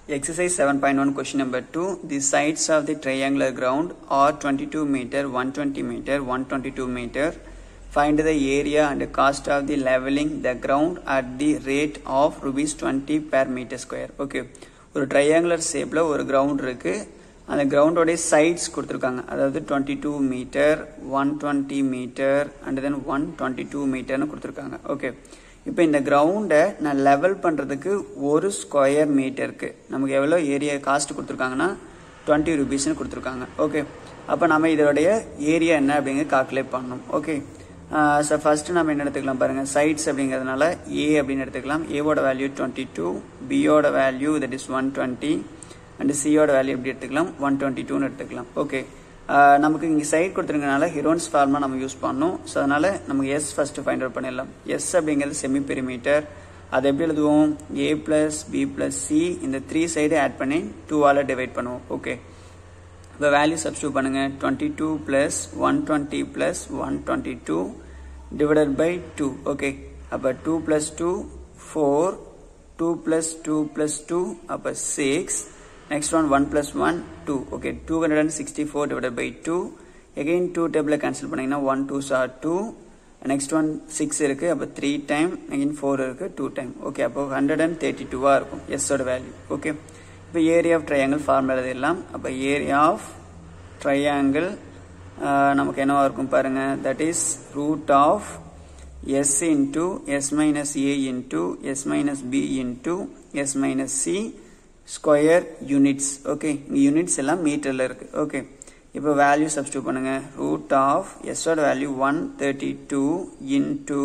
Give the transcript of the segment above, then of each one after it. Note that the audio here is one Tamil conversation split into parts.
Exercise 7.1 question number 2. The sides of the triangular ground are 22 meter, 120 meter, 122 meter. Find the area and cost of the leveling the ground at the rate of rupees 20 per meter square. Okay. ஒரு ட்ரையாங்குலர் ஷேப்பில் ஒரு கிரவுண்ட் இருக்கு அந்த கிரவுண்டோடைய சைட்ஸ் கொடுத்துருக்காங்க அதாவது twenty two meter one twenty meter and then one twenty two மீட்டர்னு கொடுத்துருக்காங்க ஓகே இப்போ இந்த கிரவுண்டை நான் லெவல் பண்ணுறதுக்கு ஒரு ஸ்கொயர் மீட்டருக்கு நமக்கு எவ்வளோ ஏரியா காஸ்ட் கொடுத்துருக்காங்கன்னா டுவெண்ட்டி ருபீஸ்னு கொடுத்துருக்காங்க ஓகே அப்போ நம்ம இதோடைய ஏரியா என்ன அப்படிங்கிறது கால்குலேட் பண்ணணும் ஓகே ஸோ ஃபஸ்ட்டு நம்ம என்ன எடுத்துக்கலாம் பாருங்கள் சைட்ஸ் அப்படிங்கிறதுனால ஏ அப்படின்னு எடுத்துக்கலாம் ஏவோட வேல்யூ டுவெண்ட்டி டூ பியோட value that is one twenty and சியோட வேல்யூ எப்படி எடுத்துக்கலாம் ஒன் டுவெண்ட்டி டூன்னு எடுத்துக்கலாம் ஓகே நமக்கு இங்கே சைட் கொடுத்துருக்கனால ஹிரோன்ஸ் ஃபார்மா நம்ம யூஸ் பண்ணணும் ஸோ அதனால நமக்கு எஸ் ஃபர்ஸ்ட் ஃபைண்ட் அவுட் பண்ணிடலாம் எஸ் அப்படிங்கிறது செமி பெரிமீட்டர் அதை எப்படி எழுதுவோம் A plus B plus C இந்த த்ரீ சைடு ஆட் பண்ணி டூவால் டிவைட் பண்ணுவோம் ஓகே இப்போ வேல்யூ சப்ஸ்டியூட் பண்ணுங்க twenty two plus one twenty plus one twenty two divided by two okay அப்போ two plus two four two plus two plus two அப்போ six next one one plus one two okay two hundred and sixty four divided by two again two table cancel பண்ணிங்கன்னா one two sir two next one six இருக்கு அப்போ த்ரீ டைம் அகெயின் ஃபோர் இருக்கு டூ டைம் ஓகே அப்போ ஹண்ட்ரட் அண்ட் தேர்ட்டி டூவாக இருக்கும் எஸ்ஸோட வேல்யூ ஓகே இப்போ ஏரியா ஆஃப் ட்ரையாங்கிள் ஃபார்முலா எழுதிடலாம் அப்போ ஏரியா ஆஃப் ட்ரையாங்கிள் நமக்கு என்னவா இருக்கும் பாருங்க that is root of S into S minus A into S minus B into S minus C square units okay இங்கே யூனிட்ஸ் எல்லாம் மீட்டரில் இருக்கு ஓகே இப்போ வேல்யூ சப்ஸ்டியூட் பண்ணுங்க ரூட் ஆஃப் எஸ்ஸோட value one thirty two into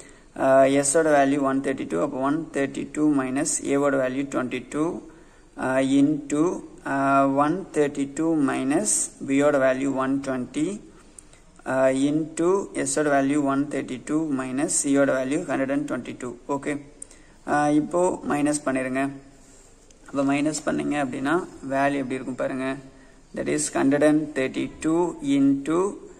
எஸ்ஸோட வேல்யூ ஒன் தேர்ட்டி டூ அப்போ ஒன் தேர்ட்டி டூ மைனஸ் ஏவோட value twenty two into one thirty two minus பியோட வேல்யூ ஒன் டுவெண்ட்டி இன்டூ எஸ்ஸோட value one thirty two minus சியோட value hundred and twenty two okay இப்போ மைனஸ் பண்ணிடுங்க அப்போ மைனஸ் பண்ணீங்க அப்படின்னா வேல்யூ எப்படி இருக்கும் பாருங்க that is hundred and thirty two into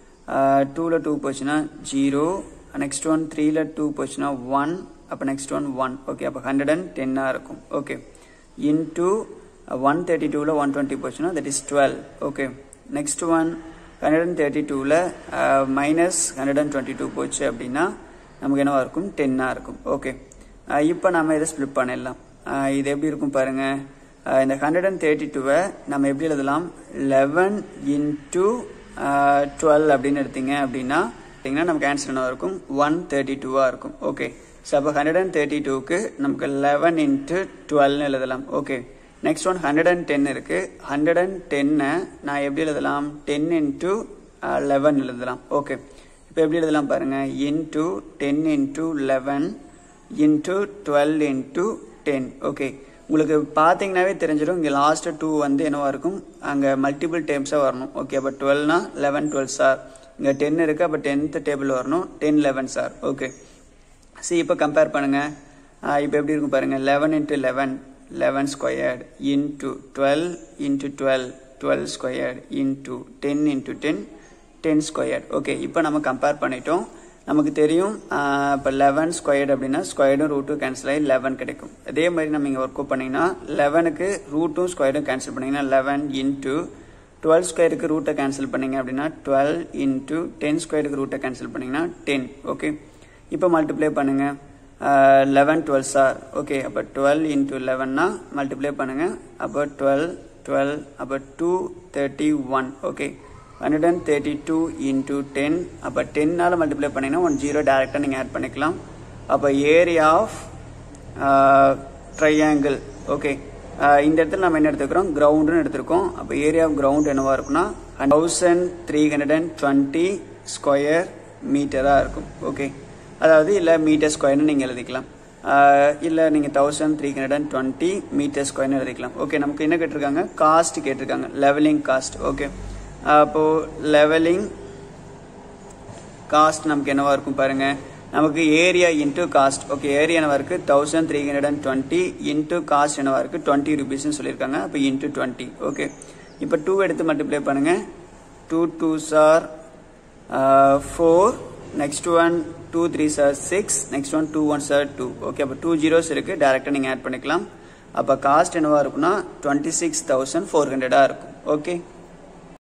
டூவில் டூ போச்சுன்னா ஜீரோ நெக்ஸ்ட் ஒன் த்ரீல டூ போச்சுன்னா ஒன் அப்போ நெக்ஸ்ட் ஒன் ஒன் ஓகே அப்போ ஹண்ட்ரட் அண்ட் டென்னாக இருக்கும் ஓகே இன்டூ ஒன் தேர்ட்டி டூவில் ஒன் டுவெண்ட்டி போச்சுன்னா that is twelve okay next one hundred and thirty டூவில் minus hundred and twenty two போச்சு அப்படின்னா நமக்கு என்னவா இருக்கும் டென்னாக இருக்கும் ஓகே இப்போ நம்ம இதை ஸ்ப்ளிட் பண்ணிடலாம் இது எப்படி இருக்கும் பாருங்க இந்த ஹண்ட்ரட் அண்ட் தேர்ட்டி டூவை நம்ம எப்படி எழுதலாம் லெவன் இன்டூ டுவெல் அப்படின்னு எடுத்தீங்க அப்படின்னா பார்த்தீங்கன்னா நமக்கு ஆன்சர் என்ன இருக்கும் ஒன் தேர்ட்டி டூவாக இருக்கும் ஓகே ஸோ அப்போ ஹண்ட்ரட் அண்ட் தேர்ட்டி டூக்கு நமக்கு லெவன் இன்ட்டு டுவெல்னு எழுதலாம் okay next one hundred and ten இருக்கு ஹண்ட்ரட் அண்ட் டென்னை நான் எப்படி எழுதலாம் டென் இன்ட்டு லெவன் எழுதலாம் ஓகே இப்போ எப்படி எழுதலாம் பாருங்க into ten into eleven into twelve into ten okay உங்களுக்கு பார்த்தீங்கன்னாவே தெரிஞ்சிடும் இங்கே லாஸ்ட் டூ வந்து என்னவா இருக்கும் அங்கே மல்டிபிள் டேம்ஸாக வரணும் ஓகே அப்போ டுவெல்னா லெவன் டுவெல் சார் இங்கே டென் இருக்கு அப்போ டென்த் டேபிள் வரணும் ten eleven sir okay see இப்போ கம்பேர் பண்ணுங்க இப்போ எப்படி இருக்கும் பாருங்க eleven into eleven eleven squared into twelve into twelve twelve squared into ten into ten ten squared okay இப்போ நம்ம கம்பேர் பண்ணிட்டோம் நமக்கு தெரியும் இப்போ லெவன் ஸ்கொயர்டு அப்படின்னா ஸ்கொயர்டும் ரூட்டும் கேன்சல் ஆகி லெவன் கிடைக்கும் அதே மாதிரி நம்ம இங்கே ஒர்க் அவுட் பண்ணிங்கன்னா லெவனுக்கு ரூட்டும் ஸ்கொயர்டும் கேன்சல் பண்ணிங்கன்னா லெவன் இன்ட்டு டுவெல் ஸ்கொயருக்கு ரூட்டை கேன்சல் பண்ணீங்க அப்படின்னா டுவெல் இன்ட்டு டென் ஸ்கொயருக்கு ரூட்டை கேன்சல் பண்ணீங்கன்னா டென் ஓகே இப்போ மல்டிப்ளை பண்ணுங்க லெவன் டுவெல் சார் ஓகே அப்போ டுவெல் இன்ட்டு லெவன்னா மல்டிப்ளை பண்ணுங்க அப்போ டுவெல் டுவெல் அப்போ two thirty one okay hundred and thirty two into ten அப்போ டென்னால் மல்டிப்ளை பண்ணிங்கன்னா ஒன் ஜீரோ டேரெக்டாக நீங்கள் ஆட் பண்ணிக்கலாம் அப்போ ஏரியா ஆஃப் ட்ரையாங்கிள் ஓகே இந்த இடத்துல நம்ம என்ன எடுத்துக்கிறோம் கிரவுண்டுன்னு எடுத்திருக்கோம் அப்போ ஏரியா ஆஃப் கிரவுண்ட் என்னவா இருக்குன்னா thousand three hundred and twenty square மீட்டராக இருக்கும் ஓகே அதாவது இல்லை மீட்டர் ஸ்கொயர்னு நீங்கள் எழுதிக்கலாம் இல்லை நீங்கள் thousand three hundred and twenty meter ஸ்கொயர்னு எழுதிக்கலாம் ஓகே நமக்கு என்ன கேட்டிருக்காங்க காஸ்ட் கேட்டிருக்காங்க லெவலிங் காஸ்ட் ஓகே அப்போ லெவலிங் காஸ்ட் நமக்கு என்னவா இருக்கும் பாருங்க நமக்கு area into cost okay area என்னவா இருக்கு thousand three hundred and twenty into cost என்னவா இருக்கு டுவெண்ட்டி ருபீஸ்னு சொல்லியிருக்காங்க அப்போ இன்டூ டுவெண்ட்டி ஓகே இப்போ டூ எடுத்து மல்டிப்ளை பண்ணுங்க two two sir four next one two three sir six next one two one sir two okay அப்போ டூ ஜீரோஸ் இருக்கு டேரெக்டாக நீங்கள் ஆட் பண்ணிக்கலாம் அப்போ காஸ்ட் என்னவா இருக்குன்னா டுவெண்ட்டி சிக்ஸ் தௌசண்ட் ஃபோர் ஹண்ட்ரடாக இருக்கும் ஓகே